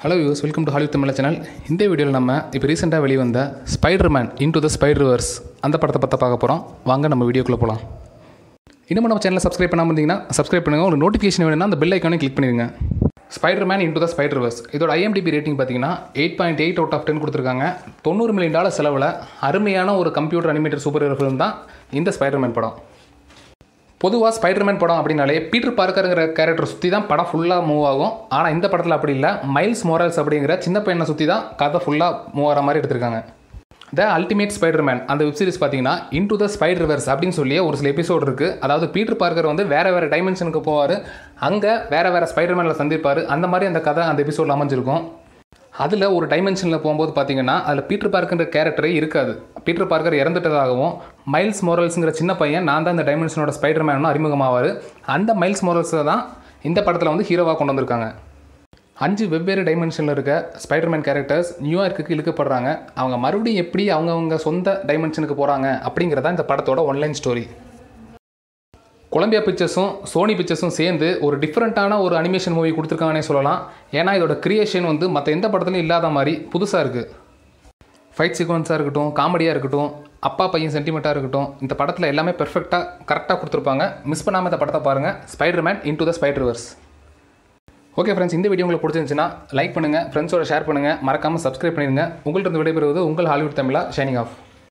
hello யூஸ் welcome to Hollywood Tamil channel இந்த வீடியோவில் நம்ம இப்போ ரீசெண்டாக வெளிவந்த Spider Man into the Spiderverse அந்த படத்தை பற்றி பார்க்க போகிறோம் வாங்க நம்ம வீடியோக்குள்ளே போகலாம் இன்னும் நம்ம சேனலை சப்ஸ்கிரைப் பண்ணாமல் இருந்தீங்கன்னா சப்ஸ்கிரைப் பண்ணுங்கள் ஒரு நோட்டிஃபிகேஷன் வேணும்னா அந்த பெல் ஐக்கானே கிளிக் பண்ணிடுங்க Spider Man into the Spiderverse இதோட ஐஎம்டிபி ரேட்டிங் பார்த்தீங்கன்னா eight point eight out of ten கொடுத்துருக்காங்க தொண்ணூறு மில்லியன் டாலர் செலவில் அருமையான ஒரு computer animated super hero film தான் இந்த ஸ்பைடர் மேன் படம் பொதுவாக ஸ்பைடர்மேன் படம் அப்படின்னாலே பீட்டர் பார்க்கருங்கிற கேரக்டர் சுற்றி தான் படம் ஃபுல்லாக மூவ் ஆகும் ஆனால் இந்த படத்தில் அப்படி இல்லை மைல்ஸ் மோரல்ஸ் அப்படிங்கிற சின்ன பையனை சுற்றி தான் கதை ஃபுல்லாக மூவ் ஆகிற மாதிரி எடுத்திருக்காங்க த அல்டிமேட் ஸ்பைடர்மேன் அந்த வெப் சீரிஸ் பார்த்தீங்கன்னா இன்டு த ஸ்பைடர்வர்ஸ் அப்படின்னு சொல்லி ஒரு சில எபிசோட் இருக்குது அதாவது பீட்டர் பார்க்கர் வந்து வேறு வேறு டைமென்ஷனுக்கு போவார் அங்கே வேறு வேறு ஸ்பைடர்மேனில் சந்திப்பார் அந்த மாதிரி அந்த கதை அந்த எபிசோடில் அமைஞ்சிருக்கும் அதில் ஒரு டைமென்ஷனில் போகும்போது பார்த்தீங்கன்னா அதில் பீட்டர் பார்க்குன்ற கேரக்டரே இருக்காது பீட்டர் பார்க்கர் இறந்துட்டதாகவும் மைல்ஸ் மோரல்ஸுங்கிற சின்ன பையன் நான் தான் இந்த டைமென்ஷனோட ஸ்பைடர் மேனும் அறிமுகமாவார் அந்த மைல்ஸ் மோரல்ஸை தான் இந்த படத்தில் வந்து ஹீரோவாக கொண்டு வந்திருக்காங்க அஞ்சு வெவ்வேறு டைமென்ஷனில் இருக்க ஸ்பைடர்மேன் கேரக்டர்ஸ் நியூயார்க்குக்கு இழுக்கப்படுறாங்க அவங்க மறுபடியும் எப்படி அவங்கவுங்க சொந்த டைமென்ஷனுக்கு போகிறாங்க அப்படிங்கிறதா இந்த படத்தோட ஒன்லைன் ஸ்டோரி கொலம்பியா பிக்சர்ஸும் சோனி பிக்சர்ஸும் சேர்ந்து ஒரு டிஃப்ரெண்ட்டான ஒரு அனிமேஷன் மூவி கொடுத்துருக்காங்கன்னே சொல்லலாம் ஏன்னா இதோட கிரியேஷன் வந்து மற்ற எந்த படத்துலையும் இல்லாத மாதிரி புதுசாக இருக்குது ஃபைட் சீக்வன்ஸாக இருக்கட்டும் காமெடியாக இருக்கட்டும் அப்பா பையன் சென்டிமெண்ட்டாக இருக்கட்டும் இந்த படத்தில் எல்லாமே பெர்ஃபெக்டாக கரெக்டாக கொடுத்துருப்பாங்க மிஸ் பண்ணாமல் இந்த படத்தை பாருங்கள் Spider Man into the Spiderverse okay friends இந்த வீடியோ உங்களுக்கு பிடிச்சிருந்துச்சுன்னா லைக் பண்ணுங்கள் ஃப்ரெண்ட்ஸோட ஷேர் பண்ணுங்கள் மறக்காமல் சப்ஸ்கிரைப் பண்ணிடுங்க உங்கள்கிட்ட விடைபெறுவது உங்கள் ஹாலிவுட் தமிழா ஷைனிங் ஆஃப்